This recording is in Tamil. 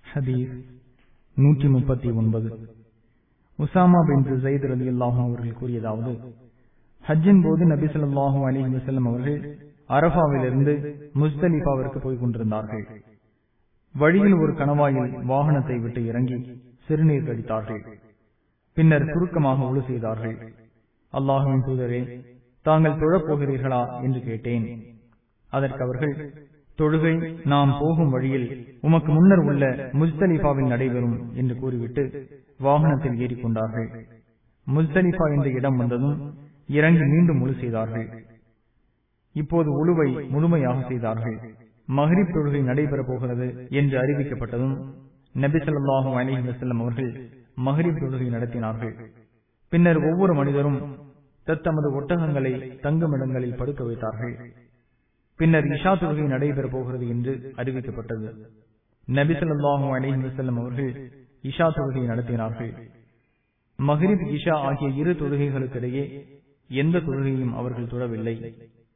ஹதீஸ் நூற்றி முப்பத்தி ஒன்பது உசாமா பின் ஜெயித் அலி அல்லாஹும் அவர்கள் கூறியதாவது ஹஜ்ஜின் போது நபி சொல்லாஹும் அலி வசல்லம் அவர்கள் அரபாவிலிருந்து முஸ்தலிஃபாவிற்கு போய் கொண்டிருந்தார்கள் வழியில் ஒரு கணவாயில் வாகனத்தை விட்டு இறங்கி சிறுநீர் கடித்தார்கள் பின்னர் சுருக்கமாக உழு செய்தார்கள் அல்லாஹுவின் தூதரே தாங்கள் தொழப்போகிறீர்களா என்று கேட்டேன் அதற்கு அவர்கள் தொழுகை நாம் போகும் வழியில் உமக்கு முன்னர் உள்ள முஸ்தலிஃபாவில் நடைபெறும் என்று கூறிவிட்டு வாகனத்தில் ஏறிக்கொண்டார்கள் முஸ்தலிஃபா என்ற இடம் வந்ததும் இறங்கி மீண்டும் முழு செய்தார்கள் இப்போது உழுவை முழுமையாக செய்தார்கள் மஹரிப் தொழுகை நடைபெறப் போகிறது என்று அறிவிக்கப்பட்டதும் நபி சொல்லாஹும் அலஹி வசல்லம் அவர்கள் மஹரிப் தொழுகை நடத்தினார்கள் பின்னர் ஒவ்வொரு மனிதரும் தத்தமது ஒட்டகங்களை தங்குமிடங்களில் படுக்க வைத்தார்கள் பின்னர் இஷா தொழுகை நடைபெறப் போகிறது என்று அறிவிக்கப்பட்டது நபி சொல்லாஹும் அலஹி வசல்லம் அவர்கள் இஷா தொழுகை நடத்தினார்கள் மஹரிப் இஷா ஆகிய இரு தொழுகைகளுக்கிடையே எந்த தொழுகையும் அவர்கள் தொழவில்லை